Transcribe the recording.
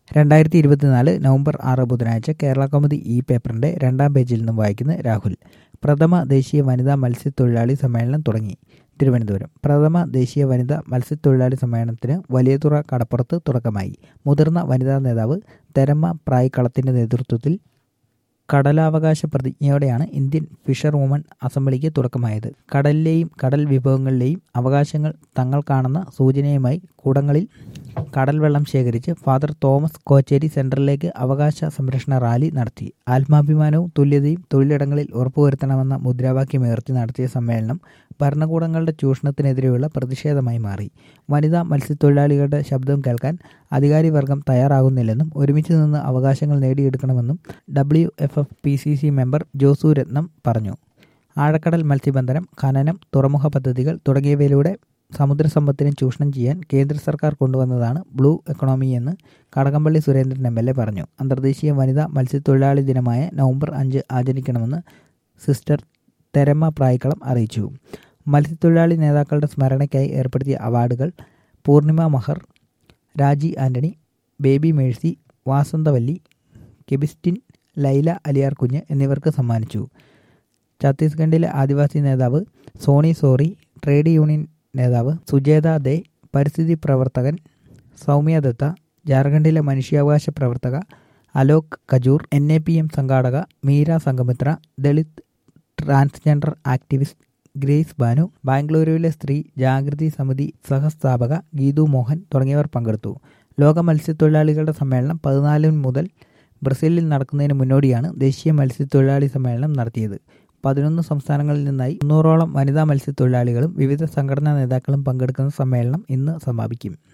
രണ്ടായിരത്തി ഇരുപത്തിനാല് നവംബർ ആറ് ബുധനാഴ്ച കേരള കൗമുദി ഈ പേപ്പറിന്റെ രണ്ടാം പേജിൽ നിന്നും വായിക്കുന്ന രാഹുൽ പ്രഥമ ദേശീയ വനിതാ മത്സ്യത്തൊഴിലാളി സമ്മേളനം തുടങ്ങി തിരുവനന്തപുരം പ്രഥമ ദേശീയ വനിതാ മത്സ്യത്തൊഴിലാളി സമ്മേളനത്തിന് വലിയതുറ കടപ്പുറത്ത് തുടക്കമായി മുതിർന്ന വനിതാ നേതാവ് തെരമ്മ പ്രായിക്കളത്തിന്റെ നേതൃത്വത്തിൽ കടലാവകാശ പ്രതിജ്ഞയോടെയാണ് ഇന്ത്യൻ ഫിഷർ വുമൺ അസംബ്ലിക്ക് തുടക്കമായത് കടലിലെയും കടൽ വിഭവങ്ങളിലെയും അവകാശങ്ങൾ തങ്ങൾ കാണുന്ന സൂചനയുമായി കൂടങ്ങളിൽ കടൽ വെള്ളം ശേഖരിച്ച് ഫാദർ തോമസ് കോച്ചേരി സെന്ററിലേക്ക് അവകാശ സംരക്ഷണ റാലി നടത്തി ആത്മാഭിമാനവും തുല്യതയും തൊഴിലിടങ്ങളിൽ ഉറപ്പുവരുത്തണമെന്ന മുദ്രാവാക്യമുയർത്തി നടത്തിയ സമ്മേളനം ഭരണകൂടങ്ങളുടെ ചൂഷണത്തിനെതിരെയുള്ള പ്രതിഷേധമായി മാറി വനിതാ മത്സ്യത്തൊഴിലാളികളുടെ ശബ്ദം കേൾക്കാൻ അധികാരിവർഗം തയ്യാറാകുന്നില്ലെന്നും ഒരുമിച്ച് നിന്ന് അവകാശങ്ങൾ നേടിയെടുക്കണമെന്നും W F F P C C member Josu Ratnam പറഞ്ഞു ആഴക്കടൽ മത്സ്യബന്ധനം ഖനനം തുറമുഖ പദ്ധതികൾ തുടങ്ങിയവയിലൂടെ സമുദ്ര സമ്പത്തിനെ ചൂഷണം ചെയ്യാൻ കേന്ദ്ര സർക്കാർ കൊണ്ടുവന്നതാണ് ബ്ലൂ എക്കണോമി എന്ന് Kadakampally Surendran M L A പറഞ്ഞു അന്തർദേശീയ വനിതാ മത്സ്യത്തൊഴിലാളി ദിനമായ നവംബർ അഞ്ച് ആചരിക്കണമെന്ന് സിസ്റ്റർ തെരമ്മ പ്രായിക്കളം അറിയിച്ചു മത്സ്യത്തൊഴിലാളി നേതാക്കളുടെ സ്മരണയ്ക്കായി ഏർപ്പെടുത്തിയ അവാർഡുകൾ പൂർണിമ മഹർ രാജി ആന്റണി ബേബി മേഴ്സി വാസന്തവല്ലി കെബിസ്റ്റിൻ ലൈല അലിയാർ കുഞ്ഞ് എന്നിവർക്ക് സമ്മാനിച്ചു ഛത്തീസ്ഗഡിലെ ആദിവാസി നേതാവ് സോണി സോറി ട്രേഡ് യൂണിയൻ നേതാവ് സുജേത ദേ പരിസ്ഥിതി പ്രവർത്തകൻ സൗമ്യ ദത്ത ജാർഖണ്ഡിലെ മനുഷ്യാവകാശ പ്രവർത്തക Alok Kajur N A P M സംഘാടക മീര സംഗമിത്ര ദളിത് ട്രാൻസ്ജെൻഡർ ആക്ടിവിസ്റ്റ് ഗ്രേസ് ബാനു ബാംഗ്ലൂരുവിലെ സ്ത്രീ ജാഗൃതി സമിതി സഹസ്ഥാപക ഗീതു മോഹൻ തുടങ്ങിയവർ പങ്കെടുത്തു ലോക മത്സ്യത്തൊഴിലാളികളുടെ സമ്മേളനം പതിനാലിന് മുതൽ ബ്രസീലിൽ നടക്കുന്നതിന് മുന്നോടിയാണ് ദേശീയ മത്സ്യത്തൊഴിലാളി സമ്മേളനം നടത്തിയത് പതിനൊന്ന് സംസ്ഥാനങ്ങളിൽ നിന്നായി മുന്നൂറോളം വനിതാ മത്സ്യത്തൊഴിലാളികളും വിവിധ സംഘടനാ നേതാക്കളും പങ്കെടുക്കുന്ന സമ്മേളനം ഇന്ന് സമാപിക്കും